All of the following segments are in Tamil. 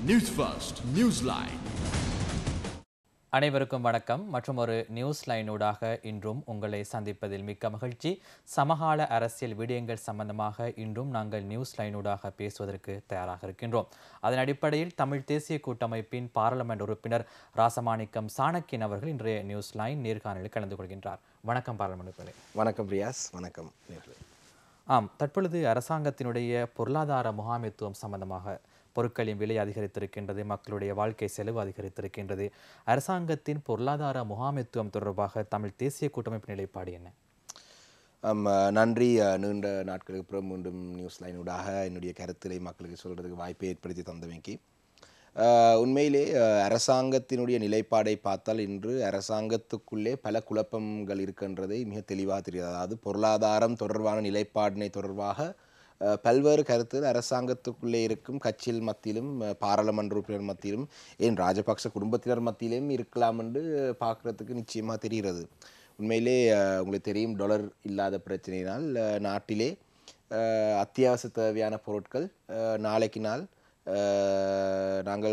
நியூஸ் ஃபர்ஸ்ட் நியூஸ் லைன் அனைவருக்கும் வணக்கம் மற்றும் ஒரு நியூஸ் லைனூடாக இன்றும் உங்களை சந்திப்பதில் மிக்க மகிழ்ச்சி சமகால அரசியல் விடயங்கள் சம்பந்தமாக இன்றும் நாங்கள் நியூஸ் லைனூடாக பேசுவதற்கு தயாராக இருக்கின்றோம் அதன் அடிப்படையில் தமிழ் தேசிய கூட்டமைப்பின் பாராளுமன்ற உறுப்பினர் ராசமாணிக்கம் சாணக்கியன் அவர்கள் இன்றைய நியூஸ் லைன் நேர்காணலில் கலந்து கொள்கின்றார் வணக்கம் பாராளுமன்ற உறுப்பினரே வணக்கம் ரியாஸ் வணக்கம் நேர்களே ஆம் தற்பொழுது அரசாங்கத்தினுடைய பொருளாதார முகாமைத்துவம் சம்பந்தமாக பொருட்களின் விலை அதிகரித்திருக்கின்றது மக்களுடைய வாழ்க்கை செலவு அதிகரித்திருக்கின்றது அரசாங்கத்தின் பொருளாதார முகாமைத்துவம் தொடர்பாக தமிழ் தேசிய கூட்டமைப்பு நிலைப்பாடு என்ன ஆம், அஹ், நன்றி அஹ், நீண்ட நாட்களுக்கு அப்புறம் மீண்டும் நியூஸ் லைனூடாக என்னுடைய கருத்துரை மக்களுக்கு சொல்கிறதுக்கு வாய்ப்பை ஏற்படுத்தி தந்தமைக்கு அஹ், உண்மையிலே அஹ், அரசாங்கத்தினுடைய நிலைப்பாடை பார்த்தால் இன்று அரசாங்கத்துக்குள்ளே பல குழப்பங்கள் இருக்கின்றதை மிக தெளிவாக தெரிகிறது அதாவது பொருளாதாரம் தொடர்பான நிலைப்பாடினை தொடர்பாக அஹ், பல்வேறு கருத்துகள் அரசாங்கத்துக்குள்ளே இருக்கும் கட்சியில் மத்தியிலும் அஹ், பாராளுமன்ற உறுப்பினர் மத்தியிலும் ஏன் ராஜபக்ச குடும்பத்தினர் மத்தியிலும் இருக்கலாம் என்று பார்க்குறதுக்கு நிச்சயமாக தெரிகிறது உண்மையிலே அஹ், உங்களுக்கு தெரியும் டாலர் இல்லாத பிரச்சனையினால் அஹ், நாட்டிலே அஹ், அத்தியாவசிய தேவையான பொருட்கள் அஹ், நாளைக்கு நாள் அஹ், நாங்கள்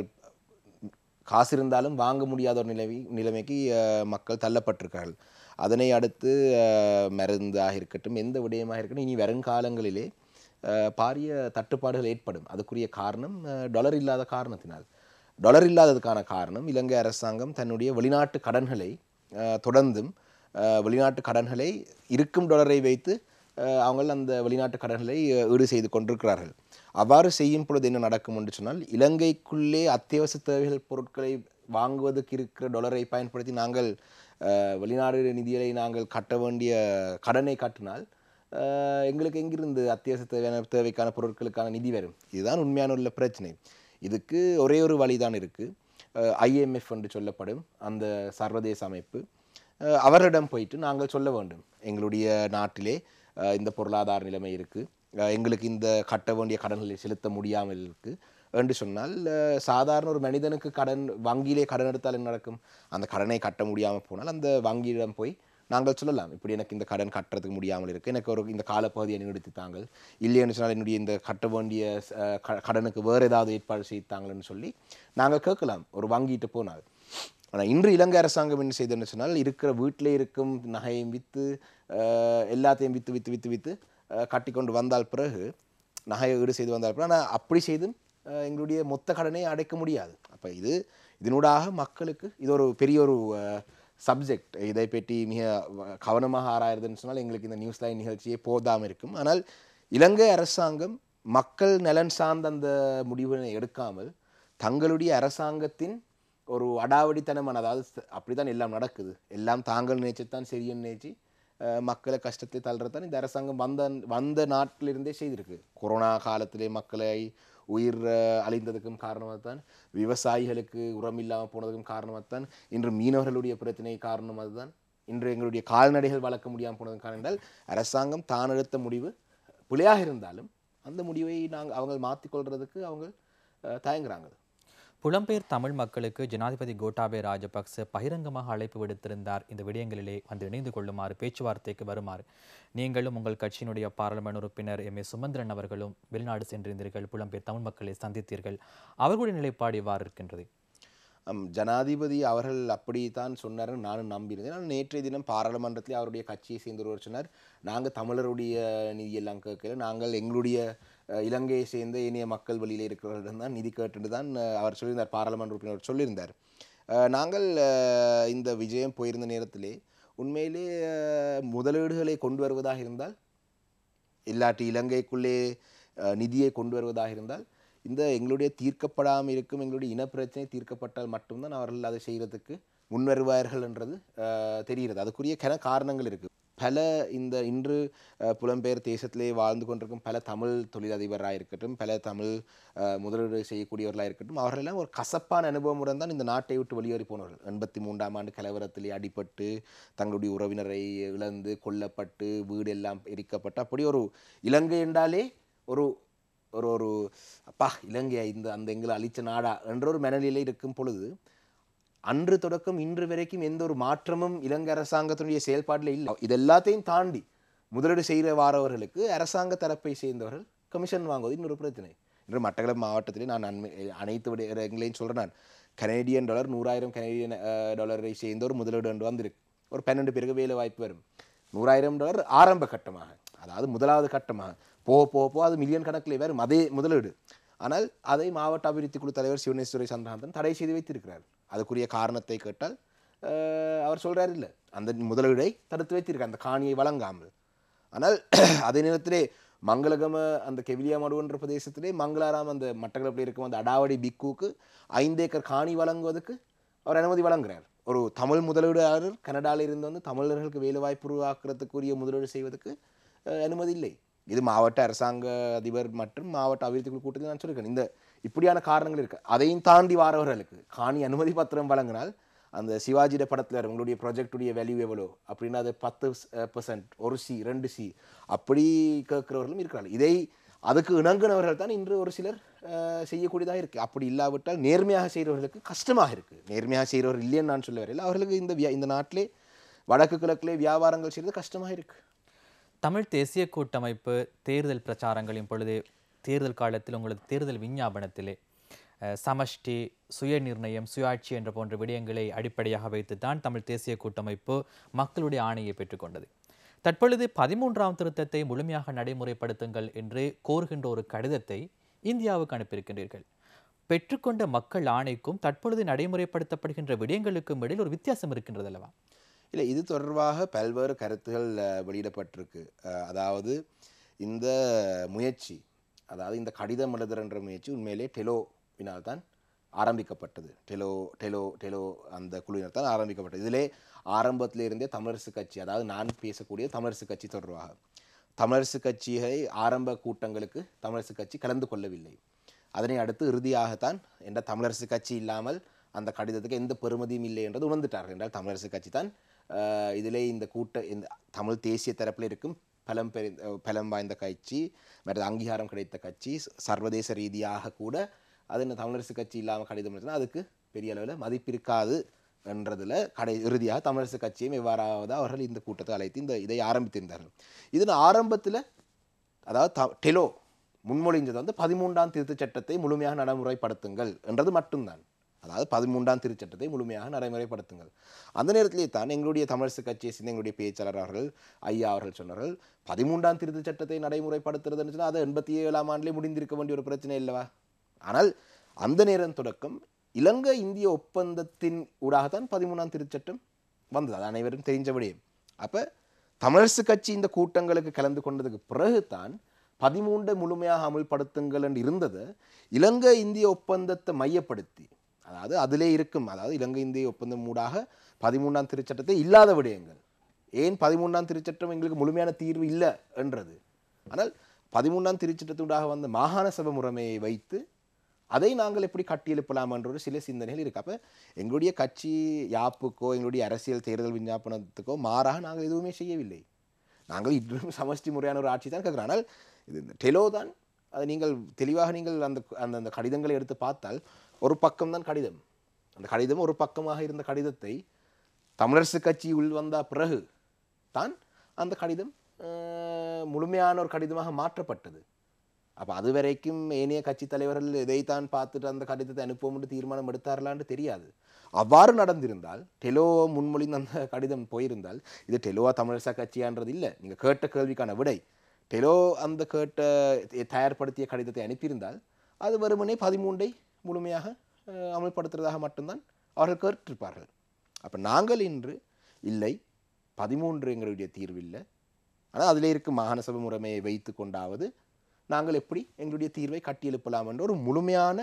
காசு இருந்தாலும் வாங்க முடியாத ஒரு நிலைமை நிலைமைக்கு அஹ், மக்கள் தள்ளப்பட்டிருக்கார்கள் அதனை அடுத்து அஹ், மருந்தாக இருக்கட்டும் எந்த விடயமாக இருக்கட்டும் இனி வருங்காலங்களிலே அஹ், பாரிய தட்டுப்பாடுகள் ஏற்படும் அதுக்குரிய காரணம் அஹ், டாலர் இல்லாத காரணத்தினால் டாலர் இல்லாததுக்கான காரணம் இலங்கை அரசாங்கம் தன்னுடைய வெளிநாட்டு கடன்களை அஹ், தொடர்ந்தும் அஹ், வெளிநாட்டு கடன்களை இருக்கும் டாலரை வைத்து அஹ், அவங்கள் அந்த வெளிநாட்டு கடன்களை அஹ், ஈடு செய்து கொண்டிருக்கிறார்கள் அவ்வாறு செய்யும் பொழுது என்ன நடக்கும் என்று சொன்னால் இலங்கைக்குள்ளே அத்தியாவசிய தேவைகள் பொருட்களை வாங்குவதற்கு இருக்கிற டாலரை பயன்படுத்தி நாங்கள் அஹ், வெளிநாடு நிதியை நாங்கள் கட்ட வேண்டிய கடனை கட்டினால் அஹ், எங்களுக்கு எங்கிருந்து அத்தியாவசிய தேவையான தேவைக்கான பொருட்களுக்கான நிதி வரும் இதுதான் உண்மையான உள்ள பிரச்சனை இதுக்கு ஒரே ஒரு வழிதான் இருக்குது ஐஎம்எஃப் என்று சொல்லப்படும் அந்த சர்வதேச அமைப்பு அஹ், அவரிடம் போயிட்டு நாங்கள் சொல்ல வேண்டும் எங்களுடைய நாட்டிலே அஹ், இந்த பொருளாதார நிலைமை இருக்குது எங்களுக்கு இந்த கட்ட வேண்டிய கடன்களை செலுத்த முடியாமல் இருக்குது என்று சொன்னால் அஹ், சாதாரண ஒரு மனிதனுக்கு கடன் வங்கியிலே கடன் எடுத்தால் என்ன நடக்கும் அந்த கடனை கட்ட முடியாமல் போனால் அந்த வங்கியிடம் போய் நாங்கள் சொல்லலாம் இப்படி எனக்கு இந்த கடன் கட்டுறதுக்கு முடியாமல் இருக்குது எனக்கு ஒரு இந்த காலப்பகுதியை நீடித்து தாங்கள் இல்லைன்னு சொன்னால் என்னுடைய இந்த கட்ட வேண்டிய அஹ், க- கடனுக்கு வேறு ஏதாவது ஏற்பாடு செய்து தாங்கள்னு சொல்லி நாங்கள் கேட்கலாம் ஒரு வங்கிட்டு போனால் ஆனால் இன்று இலங்கை அரசாங்கம் என்ன செய்ததுன்னு சொன்னால் இருக்கிற வீட்டிலே இருக்கும் நகையும் விற்று அஹ், எல்லாத்தையும் விற்று விற்று விற்று விற்று அஹ், கட்டி கொண்டு வந்தால் பிறகு நகையை ஈடு செய்து வந்தால் பிறகு ஆனால் அப்படி செய்தும் அஹ், எங்களுடைய மொத்த கடனை அடைக்க முடியாது அப்போ இது இதனூடாக மக்களுக்கு இது ஒரு பெரிய ஒரு சப்ஜெக்ட் இதை பற்றி மிக வ- கவனமாக ஆராயிருதுன்னு சொன்னால் எங்களுக்கு இந்த நியூஸ் லைன் நிகழ்ச்சியே போதாமல் இருக்கும் ஆனால் இலங்கை அரசாங்கம் மக்கள் நலன் சார்ந்த அந்த முடிவினை எடுக்காமல் தங்களுடைய அரசாங்கத்தின் ஒரு அடாவடித்தனமான அதாவது ச- அப்படிதான் எல்லாம் நடக்குது எல்லாம் தாங்கள் நினைச்சுத்தான் சரியன்னு நினைச்சு அஹ், மக்களை கஷ்டத்தை தள்ளுறதான் இந்த அரசாங்கம் வந்த வந்த நாட்டிலிருந்தே செய்திருக்கு கொரோனா காலத்திலே மக்களை உயிர் அஹ், அழிந்ததுக்கும் காரணமாகத்தான் விவசாயிகளுக்கு உரம் இல்லாமல் போனதுக்கும் காரணமாகத்தான் இன்று மீனவர்களுடைய பிரச்சனை காரணம் அதுதான் இன்று எங்களுடைய கால்நடைகள் வளர்க்க முடியாமல் போனதும் காரணம் என்றால் அரசாங்கம் தான் எடுத்த முடிவு பிழையாக இருந்தாலும் அந்த முடிவை நாங்கள் அவங்க மாற்றிக்கொள்றதுக்கு அவங்க அஹ், தயங்குறாங்க புலம்பெயர் தமிழ் மக்களுக்கு ஜனாதிபதி கோட்டாபே ராஜபக்ச பகிரங்கமாக அழைப்பு விடுத்திருந்தார் இந்த விடயங்களிலே வந்து இணைந்து கொள்ளுமாறு பேச்சுவார்த்தைக்கு வருமாறு நீங்களும் உங்கள் கட்சியினுடைய பாராளுமன்ற உறுப்பினர் எம் ஏ சுமந்திரன் அவர்களும் வெளிநாடு சென்றிருந்தீர்கள் புலம்பெயர் தமிழ் மக்களை சந்தித்தீர்கள் அவர்களுடைய நிலைப்பாடு இவ்வாறு இருக்கின்றது அம், ஜனாதிபதி அவர்கள் அப்படித்தான் சொன்னார்னு நானும் நம்பியிருந்தேன் ஆனால் நேற்றைய தினம் பாராளுமன்றத்தில் அவருடைய கட்சியை சேர்ந்தவர் சொன்னார் நாங்கள் தமிழருடைய நிதியெல்லாம் கேட்கல நாங்கள் எங்களுடைய அஹ், இலங்கையை சேர்ந்த இனிய மக்கள் வழியில் இருக்கிறவர்களிடம் தான் நிதி கேட்டுட்டு தான் அஹ், அவர் சொல்லியிருந்தார் பாராளுமன்ற உறுப்பினர் சொல்லியிருந்தார் அஹ், நாங்கள் அஹ், இந்த விஜயம் போயிருந்த நேரத்திலே உண்மையிலே அஹ், முதலீடுகளை கொண்டு வருவதாக இருந்தால் இல்லாட்டி இலங்கைக்குள்ளே அஹ், நிதியை கொண்டு வருவதாக இருந்தால் இந்த எங்களுடைய தீர்க்கப்படாமல் இருக்கும் எங்களுடைய இனப்பிரச்சனை தீர்க்கப்பட்டால் மட்டும்தான் அவர்கள் அதை செய்கிறதுக்கு முன்வருவார்கள் என்றது அஹ், தெரிகிறது அதுக்குரிய கன காரணங்கள் இருக்குது பல இந்த இன்று அஹ், புலம்பெயர் தேசத்திலே வாழ்ந்து கொண்டிருக்கும் பல தமிழ் தொழிலதிபராக இருக்கட்டும் பல தமிழ் அஹ், முதலீடு செய்யக்கூடியவர்களாக இருக்கட்டும் அவர்களெல்லாம் ஒரு கசப்பான அனுபவமுடன் தான் இந்த நாட்டை விட்டு வெளியேறி போனவர்கள் எண்பத்தி மூன்றாம் ஆண்டு கலவரத்திலே அடிபட்டு தங்களுடைய உறவினரை இழந்து கொல்லப்பட்டு வீடு எல்லாம் எரிக்கப்பட்டு அப்படி ஒரு இலங்கை என்றாலே ஒரு ஒரு ஒரு அப்பா இலங்கை இந்த அந்த எங்களை அழிச்ச நாடா என்ற ஒரு மனநிலை இருக்கும் பொழுது அன்று தொடக்கம் இன்று வரைக்கும் எந்த ஒரு மாற்றமும் இலங்கை அரசாங்கத்தினுடைய செயல்பாட்டில் இல்லை இது எல்லாத்தையும் தாண்டி முதலீடு செய்கிற வாரவர்களுக்கு அரசாங்க தரப்பை சேர்ந்தவர்கள் கமிஷன் வாங்குவது இன்னொரு பிரச்சனை இன்று மட்டக்களப்பு மாவட்டத்திலே நான் நன்மை அனைத்து விடயங்களையும் சொல்கிறேன் நான் கனேடியன் டாலர் நூறாயிரம் கனேடியன் அஹ், டாலரை சேர்ந்த ஒரு முதலீடு ஒன்று வந்திருக்கு ஒரு பன்னெண்டு பேருக்கு வேலை வாய்ப்பு வரும் நூறாயிரம் டாலர் ஆரம்ப கட்டமாக அதாவது முதலாவது கட்டமாக போக போக போக அது மில்லியன் கணக்கில் வரும் அதே முதலீடு ஆனால் அதை மாவட்ட அபிவிருத்தி குழு தலைவர் சிவனேஸ்வரி சந்திரகாந்தன் தடை செய்து வைத்திருக்கிறார் அதுக்குரிய காரணத்தை கேட்டால் அஹ், அவர் சொல்றாரு இல்லை அந்த முதலீடை தடுத்து வைத்திருக்கார் அந்த காணியை வழங்காமல் ஆனால் அதே நேரத்திலே மங்களகம அந்த கெவிலியா மடுவன்ற பிரதேசத்திலே மங்களாராம் அந்த மட்டக்களப்பில் இருக்கும் அந்த அடாவடி பிக்குவுக்கு ஐந்து ஏக்கர் காணி வழங்குவதற்கு அவர் அனுமதி வழங்குறார் ஒரு தமிழ் முதலீடாளர் கனடாவில் இருந்து வந்து தமிழர்களுக்கு வேலை வாய்ப்பு உருவாக்குறதுக்குரிய முதலீடு செய்வதற்கு அஹ், அனுமதி இல்லை இது மாவட்ட அரசாங்க அதிபர் மற்றும் மாவட்ட அபிவிருத்தி குழு கூட்டத்தில் நான் சொல்லியிருக்கேன் இந்த இப்படியான காரணங்கள் இருக்கு அதையும் தாண்டி வாரவர்களுக்கு காணி அனுமதி பத்திரம் வழங்கினால் அந்த சிவாஜியோட படத்தில் உங்களுடைய ப்ராஜெக்டுடைய வேல்யூ எவ்வளோ அப்படின்னா அது பத்து பர்சன்ட் ஒரு சி ரெண்டு சி அப்படி கேட்குறவர்களும் இருக்கிறார்கள் இதை அதுக்கு இணங்குனவர்கள் தான் இன்று ஒரு சிலர் அஹ், செய்யக்கூடியதாக இருக்குது அப்படி இல்லாவிட்டால் நேர்மையாக செய்கிறவர்களுக்கு கஷ்டமாக இருக்குது நேர்மையாக செய்கிறவர் இல்லைன்னு நான் சொல்ல வரையில் அவர்களுக்கு இந்த வியா இந்த நாட்டிலே வடக்கு கிழக்கிலே வியாபாரங்கள் செய்கிறது கஷ்டமாக இருக்குது தமிழ் தேசிய கூட்டமைப்பு தேர்தல் பிரச்சாரங்களின் பொழுது தேர்தல் காலத்தில் உங்களது தேர்தல் விஞ்ஞாபனத்திலே அஹ், சமஷ்டி சுயநிர்ணயம் சுயாட்சி என்ற போன்ற விடயங்களை அடிப்படையாக வைத்துத்தான் தமிழ் தேசிய கூட்டமைப்பு மக்களுடைய ஆணையை பெற்றுக்கொண்டது தற்பொழுது பதிமூன்றாம் திருத்தத்தை முழுமையாக நடைமுறைப்படுத்துங்கள் என்று கோருகின்ற ஒரு கடிதத்தை இந்தியாவுக்கு அனுப்பியிருக்கின்றீர்கள் பெற்றுக்கொண்ட மக்கள் ஆணைக்கும் தற்பொழுது நடைமுறைப்படுத்தப்படுகின்ற விடயங்களுக்கும் இடையில் ஒரு வித்தியாசம் இருக்கின்றது அல்லவா இல்லை இது தொடர்பாக பல்வேறு கருத்துகள் அஹ், வெளியிடப்பட்டிருக்கு அஹ், அதாவது இந்த முயற்சி அதாவது இந்த கடிதம் எழுதுகின்ற முயற்சி உண்மையிலே டெலோவினால் தான் ஆரம்பிக்கப்பட்டது டெலோ டெலோ டெலோ அந்த குழுவினர் தான் ஆரம்பிக்கப்பட்டது இதிலே ஆரம்பத்திலே இருந்தே தமிழரசு கட்சி அதாவது நான் பேசக்கூடிய தமிழரசு கட்சி தொடர்பாக தமிழரசு கட்சியை ஆரம்ப கூட்டங்களுக்கு தமிழரசு கட்சி கலந்து கொள்ளவில்லை அதனை அடுத்து இறுதியாகத்தான் என்ற தமிழரசு கட்சி இல்லாமல் அந்த கடிதத்துக்கு எந்த பெறுமதியும் இல்லை என்றது உணர்ந்துட்டார்கள் என்றால் தமிழரசு கட்சி தான் அஹ், இதிலே இந்த கூட்ட இந்த தமிழ் தேசிய தரப்பில் இருக்கும் பலம் பெரி பலம் வாய்ந்த கட்சி மற்றது அங்கீகாரம் கிடைத்த கட்சி சர்வதேச ரீதியாக கூட அது இந்த தமிழரசு கட்சி இல்லாமல் கடிதம் எழுதினா அதுக்கு பெரிய அளவில் மதிப்பு இருக்காது என்றதில் கடை இறுதியாக தமிழரசு கட்சியும் எவ்வாறாவது அவர்கள் இந்த கூட்டத்தை அழைத்து இந்த இதை ஆரம்பித்திருந்தார்கள் இதன் ஆரம்பத்தில் அதாவது த- டெலோ முன்மொழிஞ்சது வந்து பதிமூன்றாம் திருத்தச் சட்டத்தை முழுமையாக நடைமுறைப்படுத்துங்கள் என்றது மட்டும்தான் அதாவது பதிமூன்றாம் திருச்சட்டத்தை முழுமையாக நடைமுறைப்படுத்துங்கள் அந்த நேரத்திலே தான் எங்களுடைய தமிழரசு கட்சியை சேர்ந்த எங்களுடைய பேச்சாளர் அவர்கள் ஐயா அவர்கள் சொன்னார்கள் பதிமூன்றாம் திருத்தச் சட்டத்தை நடைமுறைப்படுத்துறதுன்னு சொன்னால் அது எண்பத்தி ஏழாம் ஆண்டிலே முடிந்திருக்க வேண்டிய ஒரு பிரச்சனை இல்லவா ஆனால் அந்த நேரம் தொடக்கம் இலங்கை இந்திய ஒப்பந்தத்தின் ஊடாகத்தான் பதிமூணாம் திருச்சட்டம் வந்தது அது அனைவரும் தெரிஞ்ச விடயம் அப்போ தமிழரசு கட்சி இந்த கூட்டங்களுக்கு கலந்து கொண்டதுக்கு பிறகுதான் பதிமூன்றை முழுமையாக அமுல்படுத்துங்கள் என்று இருந்தது இலங்கை இந்திய ஒப்பந்தத்தை மையப்படுத்தி அதாவது அதிலே இருக்கும் அதாவது இலங்கை இந்திய ஒப்பந்தம் ஊடாக பதிமூன்றாம் திருச்சட்டத்தை இல்லாத விடயங்கள் ஏன் பதிமூன்றாம் திருச்சட்டம் எங்களுக்கு முழுமையான தீர்வு இல்லை என்றது ஆனால் பதிமூன்றாம் திருச்சட்டத்தூடாக வந்த மாகாண சபை முறைமையை வைத்து அதை நாங்கள் எப்படி கட்டியெழுப்பலாம் என்ற ஒரு சில சிந்தனைகள் இருக்கு அப்போ எங்களுடைய கட்சி யாப்புக்கோ எங்களுடைய அரசியல் தேர்தல் விஞ்ஞாபனத்துக்கோ மாறாக நாங்கள் எதுவுமே செய்யவில்லை நாங்கள் இன்றும் சமஷ்டி முறையான ஒரு ஆட்சி தான் கேட்குறோம் ஆனால் இது இந்த டெலோ தான் அது நீங்கள் தெளிவாக நீங்கள் அந்த அந்த அந்த கடிதங்களை எடுத்து பார்த்தால் ஒரு பக்கம் தான் கடிதம் அந்த கடிதம் ஒரு பக்கமாக இருந்த கடிதத்தை தமிழரசு கட்சி உள் வந்த பிறகு தான் அந்த கடிதம் அஹ், முழுமையான ஒரு கடிதமாக மாற்றப்பட்டது அப்போ அது வரைக்கும் ஏனைய கட்சி தலைவர்கள் இதைத்தான் பார்த்துட்டு அந்த கடிதத்தை அனுப்புவோம்னு தீர்மானம் எடுத்தார்களான்னு தெரியாது அவ்வாறு நடந்திருந்தால் டெலோ முன்மொழிந்த அந்த கடிதம் போயிருந்தால் இது டெலோவா தமிழரசா கட்சியான்றது இல்லை நீங்கள் கேட்ட கேள்விக்கான விடை டெலோ அந்த கேட்ட தயார்படுத்திய கடிதத்தை அனுப்பியிருந்தால் அது வெறுமனே பதிமூன்றை முழுமையாக அஹ், அமல்படுத்துறதாக மட்டும்தான் அவர்கள் கேட்டிருப்பார்கள் அப்போ நாங்கள் இன்று இல்லை பதிமூன்று எங்களுடைய தீர்வு இல்லை ஆனால் அதிலே இருக்கும் மாகாண சபை முறைமையை வைத்து கொண்டாவது நாங்கள் எப்படி எங்களுடைய தீர்வை கட்டியெழுப்பலாம் என்ற ஒரு முழுமையான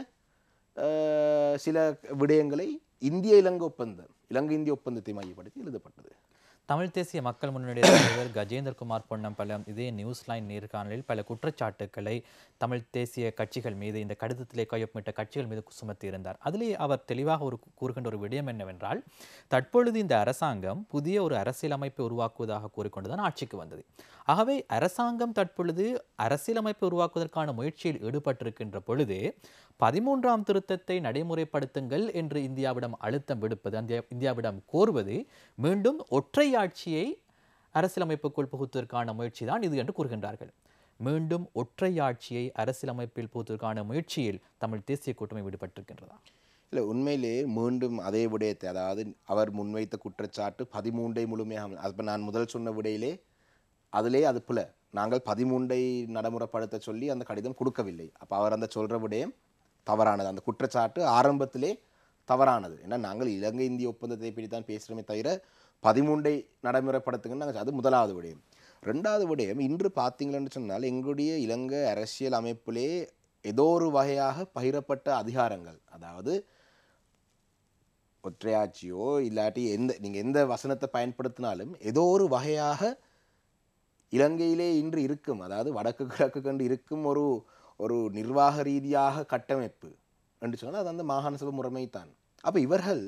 அஹ், சில விடயங்களை இந்திய இலங்கை ஒப்பந்தம் இலங்கை இந்திய ஒப்பந்தத்தை மையப்படுத்தி எழுதப்பட்டது தமிழ் தேசிய மக்கள் முன்னணியுடைய தலைவர் கஜேந்திரகுமார் பொன்னம்பலம் இதே நியூஸ் லைன் நேர்காணலில் பல குற்றச்சாட்டுக்களை தமிழ் தேசிய கட்சிகள் மீது இந்த கடிதத்திலே கையொப்பமிட்ட கட்சிகள் மீது சுமத்தி இருந்தார் அதிலே அவர் தெளிவாக ஒரு கூறுகின்ற ஒரு விடயம் என்னவென்றால் தற்பொழுது இந்த அரசாங்கம் புதிய ஒரு அரசியலமைப்பை உருவாக்குவதாக கூறிக்கொண்டுதான் ஆட்சிக்கு வந்தது ஆகவே அரசாங்கம் தற்பொழுது அரசியலமைப்பை உருவாக்குவதற்கான முயற்சியில் ஈடுபட்டிருக்கின்ற பொழுது பதிமூன்றாம் திருத்தத்தை நடைமுறைப்படுத்துங்கள் என்று இந்தியாவிடம் அழுத்தம் விடுப்பது அந்த இந்தியாவிடம் கோருவது மீண்டும் ஒற்றை ஆட்சியை அரசியலமைப்புக்குள் புகுத்துவதற்கான முயற்சி தான் இது என்று கூறுகின்றார்கள் மீண்டும் ஒற்றையாட்சியை அரசியலமைப்பில் புகுத்துவதற்கான முயற்சியில் தமிழ் தேசிய கூட்டமை ஈடுபட்டிருக்கின்றதா இல்லை உண்மையிலே மீண்டும் அதே விடயத்தை அதாவது அவர் முன்வைத்த குற்றச்சாட்டு பதிமூன்றை முழுமையாக அப்போ நான் முதல் சொன்ன விடையிலே அதிலே அது புல நாங்கள் பதிமூன்றை நடைமுறைப்படுத்த சொல்லி அந்த கடிதம் கொடுக்கவில்லை அப்போ அவர் அந்த சொல்கிற விடயம் தவறானது அந்த குற்றச்சாட்டு ஆரம்பத்திலே தவறானது ஏன்னா நாங்கள் இலங்கை இந்திய ஒப்பந்தத்தை பற்றி தான் பேசுகிறோமே தவிர பதிமூன்றை நடைமுறைப்படுத்துங்கன்னு நாங்கள் அது முதலாவது விடயம் ரெண்டாவது விடயம் இன்று பார்த்தீங்களன்னு சொன்னால் எங்களுடைய இலங்கை அரசியல் அமைப்பிலே ஏதோ ஒரு வகையாக பகிரப்பட்ட அதிகாரங்கள் அதாவது ஒற்றையாட்சியோ இல்லாட்டி எந்த நீங்கள் எந்த வசனத்தை பயன்படுத்தினாலும் ஏதோ ஒரு வகையாக இலங்கையிலே இன்று இருக்கும் அதாவது வடக்கு கிழக்கு கண்டு இருக்கும் ஒரு ஒரு நிர்வாக ரீதியாக கட்டமைப்பு என்று சொன்னால் அது அந்த மாகாண சபை முறைமைத்தான் அப்போ இவர்கள்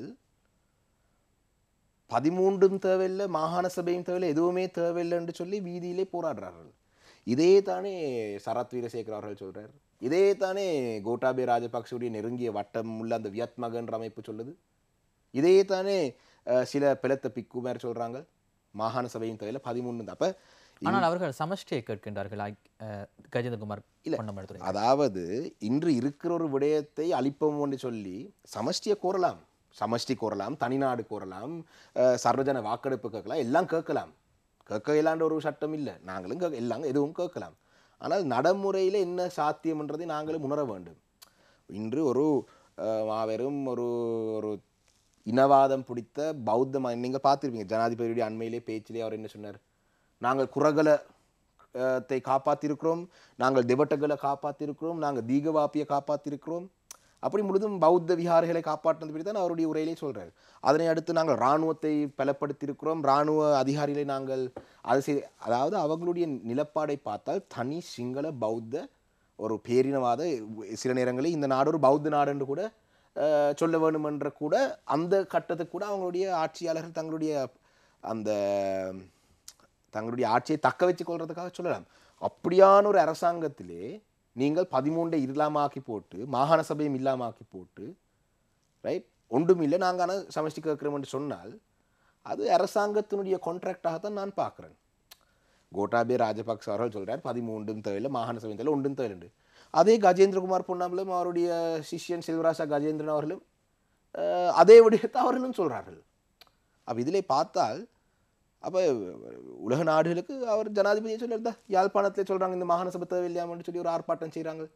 பதிமூன்றும் தேவையில்லை மாகாண சபையும் தேவையில்லை எதுவுமே தேவையில்லை என்று சொல்லி வீதியிலே போராடுறார்கள் இதே தானே சரத் வீரசேகர் அவர்கள் சொல்றார் இதே தானே கோட்டாபே ராஜபக்சவுடைய நெருங்கிய வட்டம் உள்ள அந்த வியத்மகன்ற அமைப்பு சொல்லுது இதே தானே அஹ், சில பிளத்த பிக்குமார் சொல்றாங்க மாகாண சபையும் தேவையில்லை பதிமூணு அப்ப ஆனால் அவர்கள் சமஷ்டியை கேட்கின்றார்கள் ஐ- அஹ், கஜேந்திரகுமார் இல்ல. பொன்னமனத்துறை அதாவது இன்று இருக்கிற ஒரு விடயத்தை அழிப்போம் என்று சொல்லி சமஷ்டியை கோரலாம் சமஷ்டி கோரலாம் தனிநாடு கோரலாம் அஹ், சர்வஜன வாக்கெடுப்பு கேட்கலாம் எல்லாம் கேட்கலாம் கேட்க இயலாண்ட ஒரு சட்டம் இல்லை நாங்களும் கேட்க எல்லாம் எதுவும் கேட்கலாம் ஆனால் நடைமுறையில் என்ன சாத்தியம்ன்றதை நாங்களும் உணர வேண்டும் இன்று ஒரு அஹ், மாபெரும் ஒரு ஒரு இனவாதம் பிடித்த பௌத்த ம- நீங்க பார்த்திருப்பீங்க ஜனாதிபதியுடைய அண்மையிலே பேச்சிலே அவர் என்ன சொன்னார் நாங்கள் குரகலை அஹ், த்தை காப்பாத்திருக்கிறோம் நாங்கள் திவட்டகளை காப்பாத்திருக்கிறோம் நாங்கள் தீகவாப்பியை காப்பாத்திருக்கிறோம் அப்படி முழுதும் பௌத்த விகாரைகளை காப்பாற்றினது பற்றி தான் அவருடைய உரையிலே சொல்றார் அதனை அடுத்து நாங்கள் இராணுவத்தை பலப்படுத்தியிருக்கிறோம் இராணுவ அதிகாரிகளை நாங்கள் அது செய் அதாவது அவங்களுடைய நிலப்பாடை பார்த்தால் தனி சிங்கள பௌத்த ஒரு பேரினவாத சில நேரங்களில் இந்த நாடு ஒரு பௌத்த நாடு என்று கூட அஹ், சொல்ல வேண்டுமென்ற கூட அந்த கட்டத்துக்கு கூட அவங்களுடைய ஆட்சியாளர்கள் தங்களுடைய அந்த தங்களுடைய ஆட்சியை தக்க வச்சு கொள்றதுக்காக சொல்லலாம் அப்படியான ஒரு அரசாங்கத்திலே நீங்கள் பதிமூன்றை இல்லாமாக்கி போட்டு மாகாண சபையும் இல்லாமாக்கி போட்டு ரைட் ஒன்றும் இல்லை நாங்கள் ஆனால் சமஷ்டி கேட்குறோம் என்று சொன்னால் அது அரசாங்கத்தினுடைய கான்ட்ராக்டாகத்தான் நான் பார்க்குறேன் கோட்டாபே ராஜபக்ச அவர்கள் சொல்றார் பதிமூன்றும் தேவையில்லை மாகாண சபையும் தேவையில்லை ஒன்றும் தேவையில்லை அதே கஜேந்திரகுமார் பொன்னாமலும் அவருடைய சிஷ்யன் செல்வராசா கஜேந்திரன் அவர்களும் அஹ், அதே விடயத்தை அவர்களும் சொல்றார்கள் அப்போ இதிலே பார்த்தால் அப்போ உலக நாடுகளுக்கு அவர் ஜனாதிபதியை சொல்லியிருந்தா யாழ்ப்பாணத்திலே சொல்றாங்க இந்த மாகாண சபை தேவையில்லையாமன்னு சொல்லி ஒரு ஆர்ப்பாட்டம் செய்றாங்க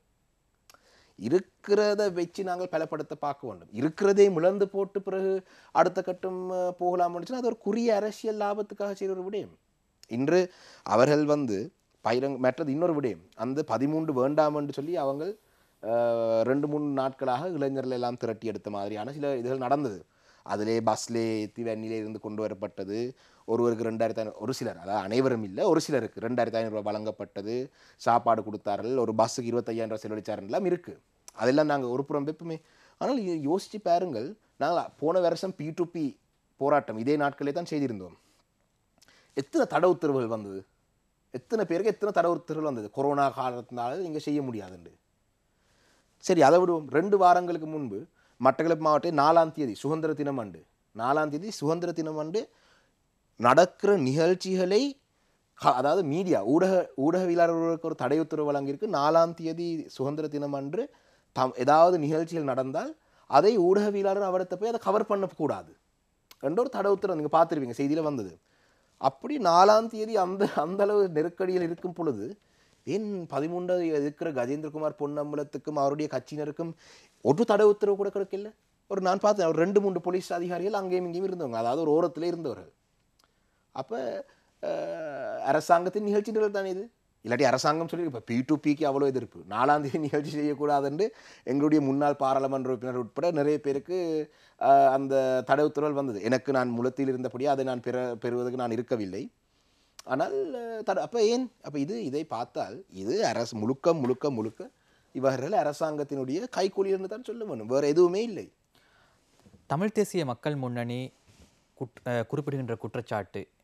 இருக்கிறத வச்சு நாங்கள் பலப்படுத்த பார்க்க வேண்டும் இருக்கிறதே முழந்து போட்டு பிறகு அடுத்த கட்டம் அஹ், போகலாம்னு சொன்னா அது ஒரு குறிய அரசியல் லாபத்துக்காக செய்கிற ஒரு விடயம் இன்று அவர்கள் வந்து பயிரங் மற்றது இன்னொரு விடயம் அந்த பதிமூன்று வேண்டாம் என்று சொல்லி அவங்க அஹ், ரெண்டு மூணு நாட்களாக இளைஞர்கள் எல்லாம் திரட்டி எடுத்த மாதிரியான சில இதுகள் நடந்தது அதிலே பஸ்லே ஏற்றி வெண்ணிலே இருந்து கொண்டு வரப்பட்டது ஒருவருக்கு ரெண்டாயிரத்தி ஐநூறு ஒரு சிலர் அதாவது அனைவரும் இல்லை ஒரு சிலருக்கு ரெண்டாயிரத்தி ஐநூறுரூவா வழங்கப்பட்டது சாப்பாடு கொடுத்தார்கள் ஒரு பஸ்ஸுக்கு இருபத்தையாயிரம் ரூபாய் செலவழிச்சார்கள் எல்லாம் இருக்கு அதெல்லாம் நாங்கள் ஒரு புறம் வைப்போமே ஆனால் இதை யோசிச்சு பாருங்கள் நாங்கள் போன வருஷம் பி டு பி போராட்டம் இதே நாட்களே தான் செய்திருந்தோம் எத்தனை தடை உத்தரவுகள் வந்தது எத்தனை பேருக்கு எத்தனை தடை உத்தரவுகள் வந்தது கொரோனா காலத்தினால நீங்கள் செய்ய முடியாதுண்டு சரி அதை விடுவோம் ரெண்டு வாரங்களுக்கு முன்பு மட்டக்களப்பு மாவட்டம் நாலாம் தேதி சுதந்திர தினம் அன்று நாலாம் தேதி சுதந்திர தினம் அன்று நடக்கிற நிகழ்ச்சிகளை க- அதாவது மீடியா ஊடக ஊடகவியலாளர்களுக்கு ஒரு தடை உத்தரவு வழங்கியிருக்கு நாலாம் தேதி சுதந்திர தினம் அன்று தம் ஏதாவது நிகழ்ச்சிகள் நடந்தால் அதை ஊடகவியலாளர் அவர்கிட்ட போய் அதை கவர் பண்ணக்கூடாது என்ற ஒரு தடை உத்தரவு நீங்கள் பார்த்துருப்பீங்க செய்தியில் வந்தது அப்படி நாலாம் தேதி அந்த அந்த அளவு நெருக்கடியில் இருக்கும் பொழுது ஏன் பதிமூன்றாவது இருக்கிற கஜேந்திரகுமார் பொன்னம்பலத்துக்கும் அவருடைய கட்சியினருக்கும் ஒரு தடை உத்தரவு கூட கிடைக்கல ஒரு நான் பார்த்தேன் ஒரு ரெண்டு மூன்று போலீஸ் அதிகாரிகள் அங்கேயும் இங்கேயும் இருந்தவங்க அதாவது ஒரு ஓரத்தில் இருந்தவர்கள் அப்போ அரசாங்கத்தின் நிகழ்ச்சிகள் தானே இது இல்லாட்டி அரசாங்கம் சொல்லி இப்போ பி டு பிக்கு அவ்வளோ எதிர்ப்பு நாலாம் தேதி நிகழ்ச்சி செய்யக்கூடாதுன்னு எங்களுடைய முன்னாள் பாராளுமன்ற உறுப்பினர் உட்பட நிறைய பேருக்கு அஹ், அந்த தடை உத்தரவுகள் வந்தது எனக்கு நான் முலத்தில் இருந்தபடியே அதை நான் பெற பெறுவதற்கு நான் இருக்கவில்லை ஆனால் அஹ், தட அப்போ ஏன் அப்போ இது இதை பார்த்தால் இது அரசு முழுக்க முழுக்க முழுக்க இவர்கள் அரசாங்கத்தினுடைய கைக்கூலின்னு தான் சொல்ல வேணும் வேறு எதுவுமே இல்லை தமிழ் தேசிய மக்கள் முன்னணி குட் அஹ், குறிப்பிடுகின்ற குற்றச்சாட்டு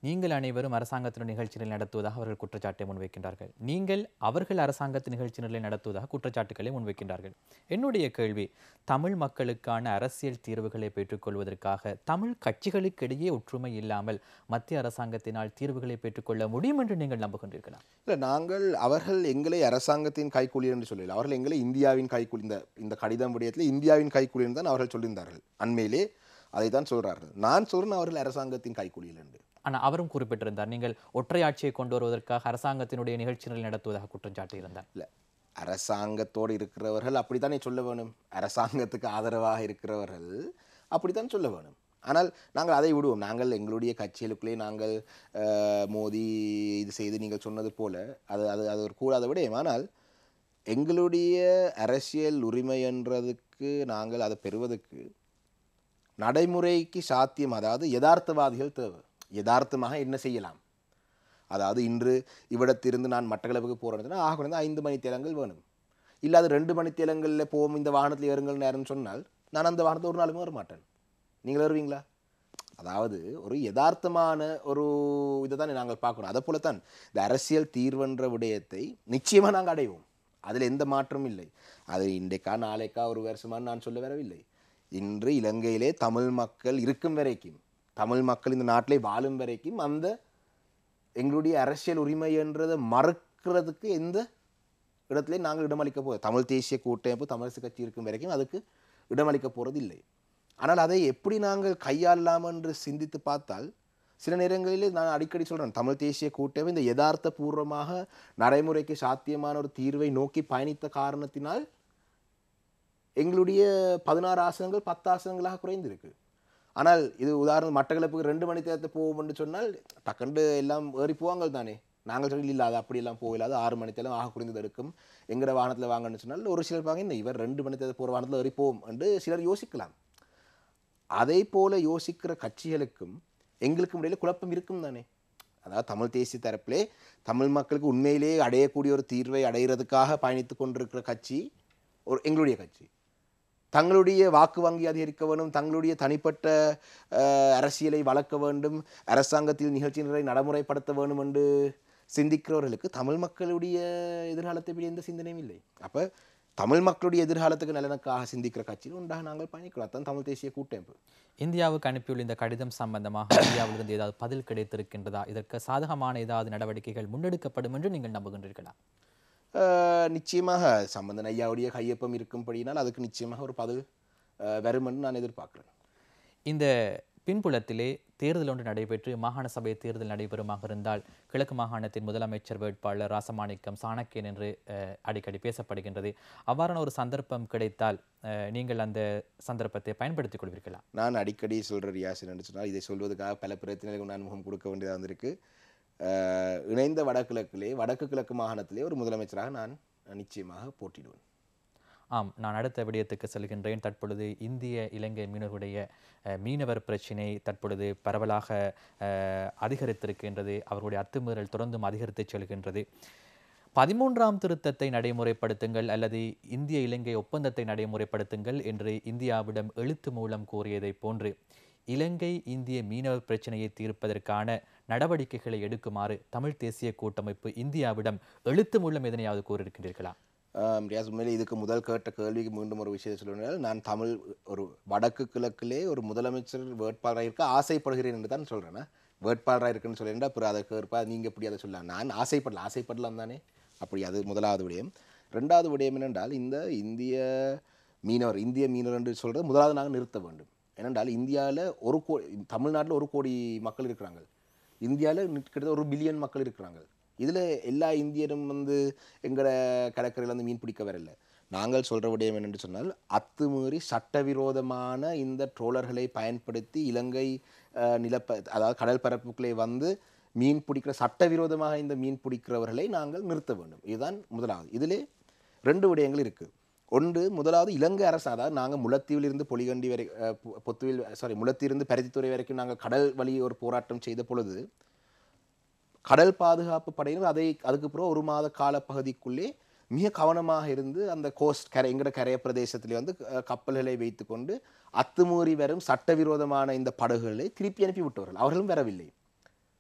நீங்கள் அனைவரும் அரசாங்கத்தின் நிகழ்ச்சிகளை நடத்துவதாக அவர்கள் குற்றச்சாட்டை முன்வைக்கின்றார்கள் நீங்கள் அவர்கள் அரசாங்கத்தின் நிகழ்ச்சிகளை நடத்துவதாக குற்றச்சாட்டுகளை முன்வைக்கின்றார்கள் என்னுடைய கேள்வி தமிழ் மக்களுக்கான அரசியல் தீர்வுகளை பெற்றுக்கொள்வதற்காக தமிழ் கட்சிகளுக்கிடையே ஒற்றுமை இல்லாமல் மத்திய அரசாங்கத்தினால் தீர்வுகளை பெற்றுக்கொள்ள முடியும் என்று நீங்கள் நம்புகின்றீர்களா இல்லை நாங்கள் அவர்கள் எங்களை அரசாங்கத்தின் கைக்கூலி என்று சொல்லல அவர்கள் எங்களை இந்தியாவின் கைக்கூலி இந்த இந்த கடிதம் விடயத்தில் இந்தியாவின் கைக்கூலி என்று தான் அவர்கள் சொல்லியிருந்தார்கள் அண்மையிலே அதை தான் சொல்கிறார்கள் நான் சொல்றேன் அவர்கள் அரசாங்கத்தின் கைக்கூலியில் என்று ஆனால் அவரும் குறிப்பிட்டிருந்தார் நீங்கள் ஒற்றையாட்சியை கொண்டு வருவதற்காக அரசாங்கத்தினுடைய நிகழ்ச்சிகளை நடத்துவதாக குற்றம் சாட்டியிருந்தார் இல்லை அரசாங்கத்தோடு இருக்கிறவர்கள் அப்படித்தானே சொல்ல வேணும் அரசாங்கத்துக்கு ஆதரவாக இருக்கிறவர்கள் அப்படித்தான் சொல்ல வேணும் ஆனால் நாங்கள் அதை விடுவோம் நாங்கள் எங்களுடைய கட்சிகளுக்குள்ளே நாங்கள் அஹ், மோதி இது செய்து நீங்கள் சொன்னது போல அது அது அது ஒரு கூடாத விடயம் ஆனால் எங்களுடைய அரசியல் உரிமை என்றதுக்கு நாங்கள் அதை பெறுவதற்கு நடைமுறைக்கு சாத்தியம் அதாவது யதார்த்தவாதிகள் தேவை யதார்த்தமாக என்ன செய்யலாம் அதாவது இன்று இவ்விடத்திலிருந்து நான் மட்டக்களப்புக்கு போகிறேன்னா ஆக குறைந்த ஐந்து மணி தேலங்கள் வேணும் இல்லாத ரெண்டு மணி தேலங்களில் போவோம் இந்த வாகனத்தில் ஏறுங்கள் நேரம்னு சொன்னால் நான் அந்த வாகனத்தை ஒரு நாளுமே வர மாட்டேன் நீங்கள் வருவீங்களா அதாவது ஒரு யதார்த்தமான ஒரு இதை தான் நாங்கள் பார்க்கணும் அதை போலத்தான் இந்த அரசியல் தீர்வென்ற விடயத்தை நிச்சயமாக நாங்கள் அடைவோம் அதில் எந்த மாற்றமும் இல்லை அது இன்றைக்கா நாளைக்கா ஒரு வருஷமான்னு நான் சொல்ல வரவில்லை இன்று இலங்கையிலே தமிழ் மக்கள் இருக்கும் வரைக்கும் தமிழ் மக்கள் இந்த நாட்டிலே வாழும் வரைக்கும் அந்த எங்களுடைய அரசியல் உரிமை என்றதை மறுக்கிறதுக்கு எந்த இடத்துலையும் நாங்கள் இடமளிக்க போகிறோம் தமிழ் தேசிய கூட்டமைப்பு தமிழரசு கட்சி இருக்கும் வரைக்கும் அதுக்கு இடமளிக்க போகிறது இல்லை ஆனால் அதை எப்படி நாங்கள் கையாளலாம் என்று சிந்தித்து பார்த்தால் சில நேரங்களிலே நான் அடிக்கடி சொல்கிறேன் தமிழ் தேசிய கூட்டமைப்பு இந்த யதார்த்த பூர்வமாக நடைமுறைக்கு சாத்தியமான ஒரு தீர்வை நோக்கி பயணித்த காரணத்தினால் எங்களுடைய பதினாறு ஆசனங்கள் பத்து ஆசனங்களாக குறைந்திருக்கு ஆனால் இது உதாரணம் மட்டக்களப்புக்கு ரெண்டு மணி நேரத்தை போவோம் என்று சொன்னால் டக்குண்டு எல்லாம் ஏறி போவாங்க தானே நாங்கள் சொல்லி இல்லை அது அப்படியெல்லாம் போகலாது ஆறு மணி நேரம் ஆக குறைந்தது எடுக்கும் எங்கட வாகனத்தில் வாங்கன்னு சொன்னால் ஒரு சிலர் பாங்க இந்த இவர் ரெண்டு மணி நேரத்தை போகிற வாகனத்தில் ஏறி போவோம் என்று சிலர் யோசிக்கலாம் அதை போல யோசிக்கிற கட்சிகளுக்கும் எங்களுக்கும் இடையில குழப்பம் இருக்கும் தானே அதாவது தமிழ் தேசிய தரப்பிலே தமிழ் மக்களுக்கு உண்மையிலேயே அடையக்கூடிய ஒரு தீர்வை அடைகிறதுக்காக பயணித்து கொண்டிருக்கிற கட்சி ஒரு எங்களுடைய கட்சி தங்களுடைய வாக்கு வங்கி அதிகரிக்க வேண்டும் தங்களுடைய தனிப்பட்ட அஹ், அரசியலை வளர்க்க வேண்டும் அரசாங்கத்தில் நிகழ்ச்சிகளை நடைமுறைப்படுத்த வேண்டும் என்று சிந்திக்கிறவர்களுக்கு தமிழ் மக்களுடைய எதிர்காலத்தை பற்றி எந்த சிந்தனையும் இல்லை அப்போ தமிழ் மக்களுடைய எதிர்காலத்துக்கு நலனுக்காக சிந்திக்கிற கட்சியில் உண்டாக நாங்கள் பயணிக்கிறோம் அதான் தமிழ் தேசிய கூட்டமைப்பு இந்தியாவுக்கு அனுப்பியுள்ள இந்த கடிதம் சம்பந்தமாக இந்தியாவிலிருந்து ஏதாவது பதில் கிடைத்திருக்கின்றதா இதற்கு சாதகமான ஏதாவது நடவடிக்கைகள் முன்னெடுக்கப்படும் என்று நீங்கள் நம்புகின்றீர்களா அஹ், நிச்சயமாக சம்பந்தன் ஐயாவுடைய கையொப்பம் இருக்கும்படியினால் அதுக்கு நிச்சயமாக ஒரு பதில் அஹ், வரும் என்று நான் எதிர்பார்க்கிறேன் இந்த பின்புலத்திலே தேர்தல் ஒன்று நடைபெற்று மாகாண சபை தேர்தல் நடைபெறுமாக இருந்தால் கிழக்கு மாகாணத்தின் முதலமைச்சர் வேட்பாளர் ராசமாணிக்கம் சாணக்கியன் என்று அஹ், அடிக்கடி பேசப்படுகின்றது அவ்வாறான ஒரு சந்தர்ப்பம் கிடைத்தால் அஹ், நீங்கள் அந்த சந்தர்ப்பத்தை பயன்படுத்திக் கொள்வீர்களா நான் அடிக்கடி சொல்கிற ரியாசன் என்று சொன்னால் இதை சொல்வதற்காக பல பிரச்சனைகளுக்கு நான் முகம் கொடுக்க வேண்டியதாக வந்திருக்கு அஹ், இணைந்த வடகிழக்கிலே வடக்கு கிழக்கு மாகாணத்திலே ஒரு முதலமைச்சராக நான் நிச்சயமாக போட்டியிடுவேன் ஆம் நான் அடுத்த விடயத்துக்கு செல்கின்றேன் தற்பொழுது இந்திய இலங்கை மீனவர்களுடைய அஹ், மீனவர் பிரச்சினை தற்பொழுது பரவலாக அஹ், அதிகரித்திருக்கின்றது அவர்களுடைய அத்துமீறல் தொடர்ந்தும் அதிகரித்து செல்கின்றது பதிமூன்றாம் திருத்தத்தை நடைமுறைப்படுத்துங்கள் அல்லது இந்திய இலங்கை ஒப்பந்தத்தை நடைமுறைப்படுத்துங்கள் என்று இந்தியாவிடம் எழுத்து மூலம் கூறியதைப் போன்று இலங்கை இந்திய மீனவர் பிரச்சனையை தீர்ப்பதற்கான நடவடிக்கைகளை எடுக்குமாறு தமிழ் தேசிய கூட்டமைப்பு இந்தியாவிடம் எழுத்து மூலம் எதனையாவது கூறியிருக்கின்றீர்களா ஆம், ரியாஸ் உண்மையிலே இதுக்கு முதல் கேட்ட கேள்விக்கு மீண்டும் ஒரு விஷயத்தை சொல்லுங்கள் நான் தமிழ் ஒரு வடக்கு கிழக்கிலே ஒரு முதலமைச்சர் வேட்பாளராக இருக்க ஆசைப்படுகிறேன் என்று தான் சொல்கிறேன் வேட்பாளராக இருக்குன்னு சொல்லியிருந்தா அப்புறம் அதை கேட்பா நீங்கள் எப்படி அதை சொல்லலாம் நான் ஆசைப்படல ஆசைப்படலாம் தானே அப்படி அது முதலாவது விடயம் ரெண்டாவது விடயம் என்னென்றால் இந்த இந்திய மீனவர் இந்திய மீனவர் என்று சொல்கிறது முதலாவது நாங்கள் நிறுத்த வேண்டும் ஏனென்றால் இந்தியாவில் ஒரு கோ தமிழ்நாட்டில் ஒரு கோடி மக்கள் இருக்கிறாங்க இந்தியாவில் கிட்டத்தட்ட ஒரு பில்லியன் மக்கள் இருக்கிறாங்க இதில் எல்லா இந்தியரும் வந்து எங்களோட கடற்கரையில் வந்து மீன் பிடிக்க வரல நாங்கள் சொல்கிற விடயம் என்னென்று சொன்னால் அத்துமீறி சட்டவிரோதமான இந்த ட்ரோலர்களை பயன்படுத்தி இலங்கை அஹ், நிலப்ப அதாவது கடல் பரப்புக்குள்ளே வந்து மீன் பிடிக்கிற சட்டவிரோதமாக இந்த மீன் பிடிக்கிறவர்களை நாங்கள் நிறுத்த வேண்டும் இதுதான் முதலாவது இதிலே ரெண்டு விடயங்கள் இருக்குது ஒன்று முதலாவது இலங்கை அரசு அதாவது நாங்கள் முல்லைத்தீவிலிருந்து பொலிகண்டி வரை அஹ், பொ- பொத்துவில் சாரி முல்லைத்தீவிலிருந்து பருத்தித்துறை வரைக்கும் நாங்கள் கடல் வழி ஒரு போராட்டம் செய்த பொழுது கடல் பாதுகாப்பு படையினர் அதை அதுக்கு பிறகு ஒரு மாத கால பகுதிக்குள்ளே மிக கவனமாக இருந்து அந்த கோஸ்ட் கரை எங்கட கரைய பிரதேசத்திலே வந்து அஹ், கப்பல்களை வைத்துக்கொண்டு அத்துமீறி வரும் சட்டவிரோதமான இந்த படகுகளை திருப்பி அனுப்பி விட்டவர்கள் அவர்களும் வரவில்லை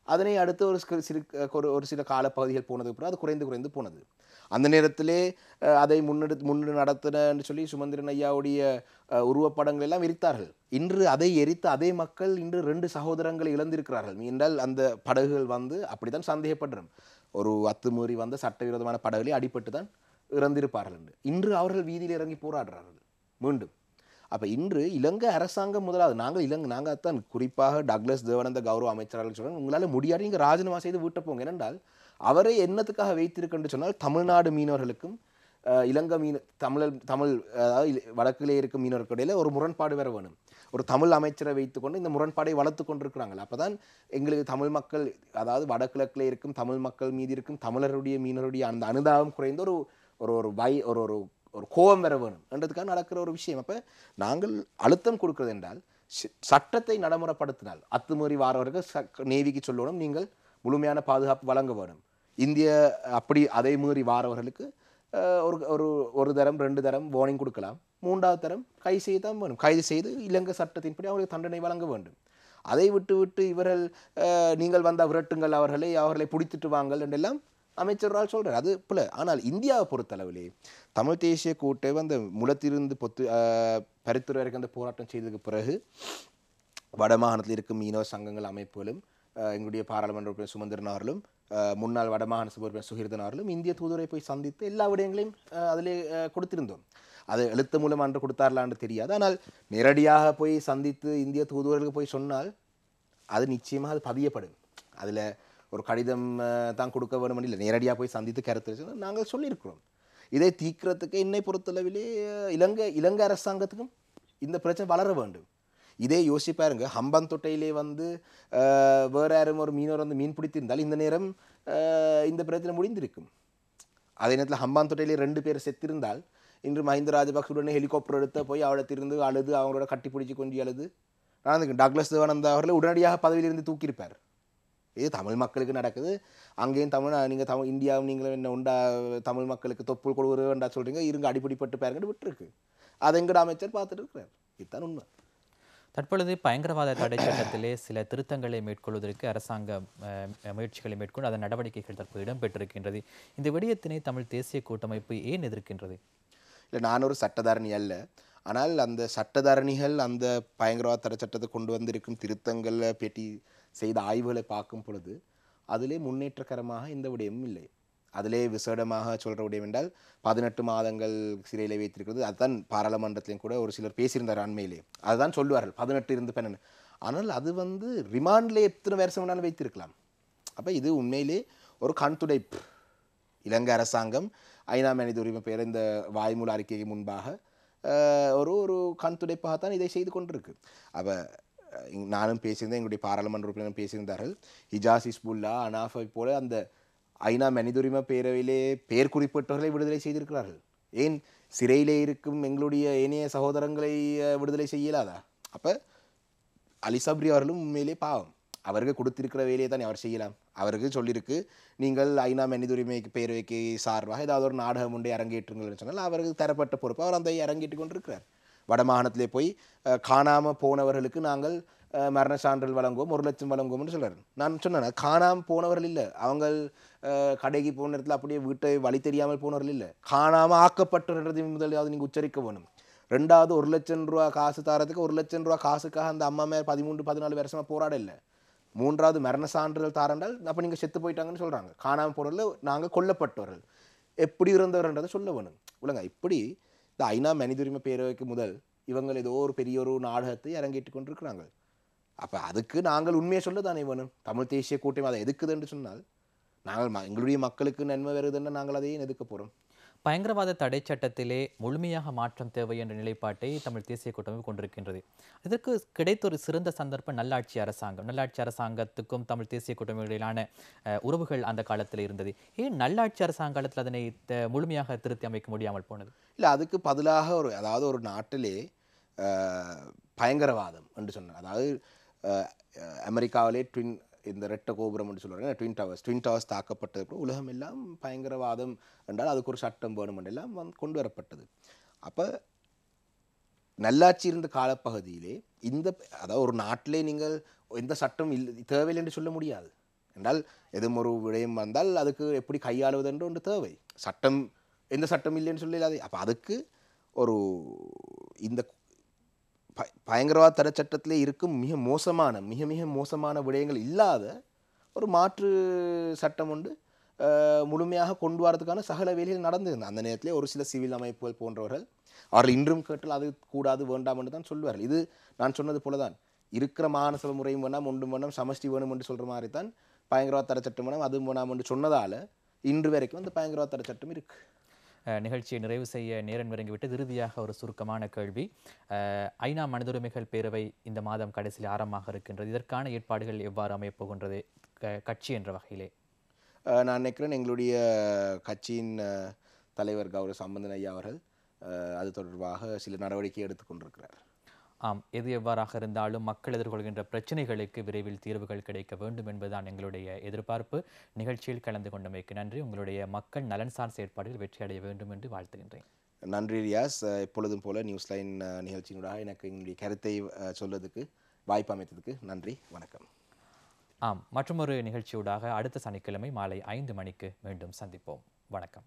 அதனை அடுத்து ஒரு சிறு- சிறு ஒரு ஒரு சில காலப்பகுதிகள் போனதுக்கு அப்புறம் அது குறைந்து குறைந்து போனது அந்த நேரத்திலே அஹ், அதை முன்னெடுத்து முன்னு நடத்தினன்னு சொல்லி சுமந்திரன் ஐயாவுடைய அஹ், உருவப்படங்கள் எல்லாம் எரித்தார்கள் இன்று அதை எரித்த அதே மக்கள் இன்று ரெண்டு சகோதரங்களை இழந்திருக்கிறார்கள் என்றால் அந்த படகுகள் வந்து அப்படித்தான் சந்தேகப்படுறோம் ஒரு அத்துமீறி வந்த சட்டவிரோதமான படகுகளே அடிபட்டு தான் இறந்திருப்பார்கள் என்று இன்று அவர்கள் வீதியில் இறங்கி போராடுறார்கள் மீண்டும் அப்ப இன்று இலங்கை அரசாங்கம் முதலாவது நாங்கள் இலங்கை நாங்கள் தான் குறிப்பாக டக்ளஸ் தேவானந்த கௌரவ அமைச்சர்கள் சொல்றாங்க உங்களால் முடியாது நீங்கள் ராஜினாமா செய்து வீட்டை போங்க ஏனென்றால் அவரை என்னத்துக்காக வைத்திருக்கின்ற சொன்னால் தமிழ்நாடு மீனவர்களுக்கும் அஹ், இலங்கை மீன தமிழ் தமிழ் அதாவது இல- வடக்கிலே இருக்கும் மீனவர்களுக்கு இடையில ஒரு முரண்பாடு வேற வேணும் ஒரு தமிழ் அமைச்சரை வைத்துக்கொண்டு இந்த முரண்பாடை வளர்த்து கொண்டிருக்கிறாங்க அப்பதான் எங்களுக்கு தமிழ் மக்கள் அதாவது வடகிழக்கில் இருக்கும் தமிழ் மக்கள் மீது இருக்கும் தமிழருடைய மீனவருடைய அந்த அனுதாபம் குறைந்த ஒரு ஒரு ஒரு வை ஒரு ஒரு ஒரு கோபம் வர வேணும் என்றதுக்காக நடக்கிற ஒரு விஷயம் அப்ப நாங்கள் அழுத்தம் கொடுக்கிறது என்றால் சி- சட்டத்தை நடைமுறைப்படுத்தினால் அத்துமீறி வாரவர்கள் ச- நேவிக்கு சொல்லணும் நீங்கள் முழுமையான பாதுகாப்பு வழங்க வேணும் இந்திய அப்படி அதை மீறி வாரவர்களுக்கு அஹ், ஒரு ஒரு ஒரு தரம் ரெண்டு தரம் வார்னிங் கொடுக்கலாம் மூன்றாவது தரம் கைது செய்ய தான் வேணும் கைது செய்து இலங்கை சட்டத்தின்படி அவர்களுக்கு தண்டனை வழங்க வேண்டும் அதை விட்டு விட்டு இவர்கள் அஹ், நீங்கள் வந்த விரட்டுங்கள் அவர்களை அவர்களை பிடித்துட்டு வாங்கள் என்றெல்லாம் அமைச்சரால் சொல்றார் அது போல ஆனால் இந்தியாவை பொறுத்தளவிலே தமிழ் தேசிய கூட்டை அந்த முளத்திலிருந்து பொத்து அஹ், பருத்துறை வரைக்கும் அந்த போராட்டம் செய்ததுக்கு பிறகு வடமாகாணத்தில் இருக்கும் மீனவ சங்கங்கள் அமைப்புகளும் அஹ், எங்களுடைய பாராளுமன்ற உறுப்பினர் சுமந்திரன் அவர்களும் அஹ், முன்னாள் வடமாகாண சபை உறுப்பினர் சுகிர்தன் அவர்களும் இந்திய தூதுவரை போய் சந்தித்து எல்லா விடயங்களையும் அஹ், அதிலே அஹ், கொடுத்திருந்தோம் அது எழுத்து மூலம் அன்று கொடுத்தார்களான்னு தெரியாது ஆனால் நேரடியாக போய் சந்தித்து இந்திய தூதுவர்களுக்கு போய் சொன்னால் அது நிச்சயமாக அது பதியப்படும் அதில் ஒரு கடிதம் அஹ், தான் கொடுக்க வேணும் இல்லை நேரடியாக போய் சந்தித்து கருத்து தெரிவிச்சு நாங்கள் சொல்லியிருக்கிறோம் இதை தீர்க்கிறதுக்கு என்னை பொறுத்தளவிலே அஹ், இலங்கை இலங்கை அரசாங்கத்துக்கும் இந்த பிரச்சனை வளர வேண்டும் இதே யோசிச்சு பாருங்க ஹம்பன் தொட்டையிலே வந்து அஹ், வேற யாரும் ஒரு மீனவர் வந்து மீன் பிடித்திருந்தால் இந்த நேரம் அஹ், இந்த பிரச்சனை முடிந்திருக்கும் அதே நேரத்தில் ஹம்பான் தொட்டையிலே ரெண்டு பேர் செத்திருந்தால் இன்று மஹிந்த ராஜபக்சவுடனே ஹெலிகாப்டர் எடுத்து போய் அவடத்திலிருந்து அழுது அவங்களோட கட்டி பிடிச்சி கொஞ்சி அழுது நடந்துக்கு டக்ளஸ் தேவானந்தா அவர்களை உடனடியாக பதவியிலிருந்து தூக்கியிருப்பார் இது தமிழ் மக்களுக்கு நடக்குது அங்கேயும் தமிழ் நீங்கள் தமிழ் இந்தியாவும் நீங்கள் என்ன உண்டா தமிழ் மக்களுக்கு தொப்புள் கொடுக்குறது வேண்டா சொல்கிறீங்க இருங்க அடிப்படிப்பட்டு பாருங்கன்னு விட்டுருக்கு அதை எங்கட அமைச்சர் பார்த்துட்டு இருக்கிறார் இதுதான் உண்மை தற்பொழுது பயங்கரவாத தடை சட்டத்திலே சில திருத்தங்களை மேற்கொள்வதற்கு அரசாங்கம் அஹ், முயற்சிகளை மேற்கொண்டு அதன் நடவடிக்கைகள் தற்போது இடம்பெற்றிருக்கின்றது இந்த விடயத்தினை தமிழ் தேசிய கூட்டமைப்பு ஏன் எதிர்க்கின்றது இல்லை நான் ஒரு சட்டதாரணி அல்ல ஆனால் அந்த சட்டதாரணிகள் அந்த பயங்கரவாத தடை சட்டத்தை கொண்டு வந்திருக்கும் திருத்தங்களை பெட்டி செய்த ஆய்வுகளை பார்க்கும் பொழுது அதிலே முன்னேற்றகரமாக எந்த விடயமும் இல்லை அதிலே விசேடமாக சொல்கிற விடயம் என்றால் பதினெட்டு மாதங்கள் சிறையில் வைத்திருக்கிறது அதுதான் பாராளுமன்றத்திலையும் கூட ஒரு சிலர் பேசியிருந்தார் அண்மையிலே அதுதான் சொல்லுவார்கள் பதினெட்டு இருந்து பன்னெண்டு ஆனால் அது வந்து ரிமாண்டில் எத்தனை வருஷம் வேணாலும் வைத்திருக்கலாம் அப்போ இது உண்மையிலே ஒரு கண் துடைப்பு இலங்கை அரசாங்கம் ஐநா மனித உரிமை பேர் இந்த வாய்மூல அறிக்கைக்கு முன்பாக அஹ், ஒரு ஒரு கண் துடைப்பாகத்தான் இதை செய்து கொண்டிருக்கு அப்போ நானும் பேசியிருந்தேன் எங்களுடைய பாராளுமன்ற உறுப்பினரும் பேசியிருந்தார்கள் ஹிஜாஸ் இஸ்புல்லா அனாஃபை போல அந்த ஐநா மனித உரிமை பேரவையிலே பெயர் குறிப்பிட்டவர்களை விடுதலை செய்திருக்கிறார்கள் ஏன் சிறையிலே இருக்கும் எங்களுடைய ஏனைய சகோதரங்களை அஹ், விடுதலை செய்யலாதா அப்போ அலி சப்ரி அவர்களும் உண்மையிலே பாவம் அவருக்கு கொடுத்திருக்கிற வேலையை தான் அவர் செய்யலாம் அவருக்கு சொல்லியிருக்கு நீங்கள் ஐநா மனிதுரிமைக்கு பேரவைக்கு சார்பாக ஏதாவது ஒரு நாடகம் உண்டை அரங்கேற்றுங்கள்னு சொன்னால் அவருக்கு தரப்பட்ட பொறுப்பு அவர் அந்த அரங்கேற்றி கொண்டிருக்கிறார் வடமாகாணத்திலே போய் அஹ், காணாம போனவர்களுக்கு நாங்கள் அஹ், மரண சான்றிதழ் வழங்குவோம் ஒரு லட்சம் வழங்குவோம்னு சொல்றாரு நான் சொன்னேன் காணாம போனவர்கள் இல்லை அவங்க அஹ், கடைக்கு போன நேரத்தில் அப்படியே வீட்டை வழி தெரியாமல் போனவர்கள் இல்லை காணாம ஆக்கப்பட்டவர்களை முதலாவது நீங்கள் உச்சரிக்க வேணும் ரெண்டாவது ஒரு லட்சம் ரூபா காசு தாரத்துக்கு ஒரு லட்சம் ரூபா காசுக்காக அந்த அம்மா மேல் பதிமூன்று பதினாலு வருஷமா போராட இல்லை மூன்றாவது மரண சான்றிதழ் தாரண்டால் அப்போ நீங்கள் செத்து போயிட்டாங்கன்னு சொல்கிறாங்க காணாமல் போனதில் நாங்கள் கொல்லப்பட்டவர்கள் எப்படி இருந்தவர்ன்றதை சொல்ல வேணும் உலங்க இப்படி இந்த ஐநா மனித உரிமை பேரவைக்கு முதல் இவங்க ஏதோ ஒரு பெரிய ஒரு நாடகத்தை அரங்கேற்றி கொண்டிருக்கிறாங்க அப்போ அதுக்கு நாங்கள் உண்மையை சொல்ல தானே வேணும் தமிழ் தேசிய கூட்டணி அதை எதுக்குதுன்னு சொன்னால் நாங்கள் ம- எங்களுடைய மக்களுக்கு நன்மை வருதுன்னு நாங்கள் அதையும் எதுக்க போகிறோம் பயங்கரவாத தடை சட்டத்திலே முழுமையாக மாற்றம் தேவை என்ற நிலைப்பாட்டை தமிழ் தேசிய கூட்டமைப்பு கொண்டிருக்கின்றது இதற்கு கிடைத்த ஒரு சிறந்த சந்தர்ப்பம் நல்லாட்சி அரசாங்கம் நல்லாட்சி அரசாங்கத்துக்கும் தமிழ் தேசிய கூட்டமைப்பு இடையிலான அஹ், உறவுகள் அந்த காலத்தில் இருந்தது ஏன் நல்லாட்சி அரசாங்க காலத்தில் அதனை த- முழுமையாக திருத்தி அமைக்க முடியாமல் போனது இல்லை அதுக்கு பதிலாக ஒரு அதாவது ஒரு நாட்டிலே அஹ், பயங்கரவாதம் என்று சொன்னார் அதாவது அஹ், அஹ், அமெரிக்காவிலே ட்வின் இந்த ரெட்ட கோபுரம் என்று சொல்லுவாங்க ட்வின் டவர்ஸ் ட்வின் டவர்ஸ் தாக்கப்பட்டது அப்புறம் உலகம் எல்லாம் பயங்கரவாதம் என்றால் அதுக்கு ஒரு சட்டம் வேணும் என்றெல்லாம் வந்து கொண்டு வரப்பட்டது அப்போ நல்லாட்சி இருந்த காலப்பகுதியிலே இந்த அதாவது ஒரு நாட்டிலே நீங்கள் எந்த சட்டம் இல்லை தேவையில்லை என்று சொல்ல முடியாது என்றால் எதுவும் ஒரு விடயம் வந்தால் அதுக்கு எப்படி கையாளுவது என்று ஒன்று தேவை சட்டம் எந்த சட்டம் இல்லைன்னு சொல்லி அப்போ அதுக்கு ஒரு இந்த ப பயங்கரவாத தடை சட்டத்திலே இருக்கும் மிக மோசமான மிக மிக மோசமான விடயங்கள் இல்லாத ஒரு மாற்று சட்டம் உண்டு அஹ், முழுமையாக கொண்டு வரதுக்கான சகல வேலைகள் நடந்திருந்தது அந்த நேரத்திலே ஒரு சில சிவில் அமைப்புகள் போன்றவர்கள் அவர்கள் இன்றும் கேட்டால் அது கூடாது வேண்டாம் என்று தான் சொல்வார்கள் இது நான் சொன்னது போல தான் இருக்கிற மாநசபை முறையும் வேண்டாம் ஒன்றும் வேண்டாம் சமஷ்டி வேணும் என்று சொல்கிற மாதிரி தான் பயங்கரவாத தடை சட்டம் வேணாம் அதுவும் வேணாம் என்று சொன்னதால் இன்று வரைக்கும் அந்த பயங்கரவாத தடை சட்டம் இருக்குது அஹ், நிகழ்ச்சியை நிறைவு செய்ய நேரம் நெருங்கிவிட்டு இறுதியாக ஒரு சுருக்கமான கேள்வி அஹ், ஐநா மனிதுரிமைகள் பேரவை இந்த மாதம் கடைசியில் ஆரம்பமாக இருக்கின்றது இதற்கான ஏற்பாடுகள் எவ்வாறு அமையப் போகின்றது க- கட்சி என்ற வகையிலே அஹ் நான் நினைக்கிறேன் எங்களுடைய கட்சியின் அஹ், தலைவர் கௌரவ சம்பந்தன் ஐயா அவர்கள் அஹ், அது தொடர்பாக சில நடவடிக்கை எடுத்துக் கொண்டிருக்கிறார் ஆம் எது எவ்வாறாக இருந்தாலும் மக்கள் எதிர்கொள்கின்ற பிரச்சனைகளுக்கு விரைவில் தீர்வுகள் கிடைக்க வேண்டும் என்பதுதான் எங்களுடைய எதிர்பார்ப்பு நிகழ்ச்சியில் கலந்து கொண்டமைக்கு நன்றி உங்களுடைய மக்கள் நலன் சார் செயற்பாடுகள் வெற்றியடைய வேண்டும் என்று வாழ்த்துகின்றேன் நன்றி ரியாஸ் அஹ், எப்பொழுதும் போல நியூஸ் லைன் அஹ், நிகழ்ச்சியினூடாக எனக்கு எங்களுடைய கருத்தை அஹ், சொல்வதற்கு வாய்ப்பு அமைத்ததுக்கு நன்றி வணக்கம் ஆம் மற்றொரு நிகழ்ச்சியூடாக அடுத்த சனிக்கிழமை மாலை ஐந்து மணிக்கு மீண்டும் சந்திப்போம் வணக்கம்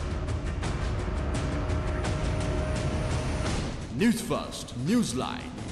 News First, Newsline.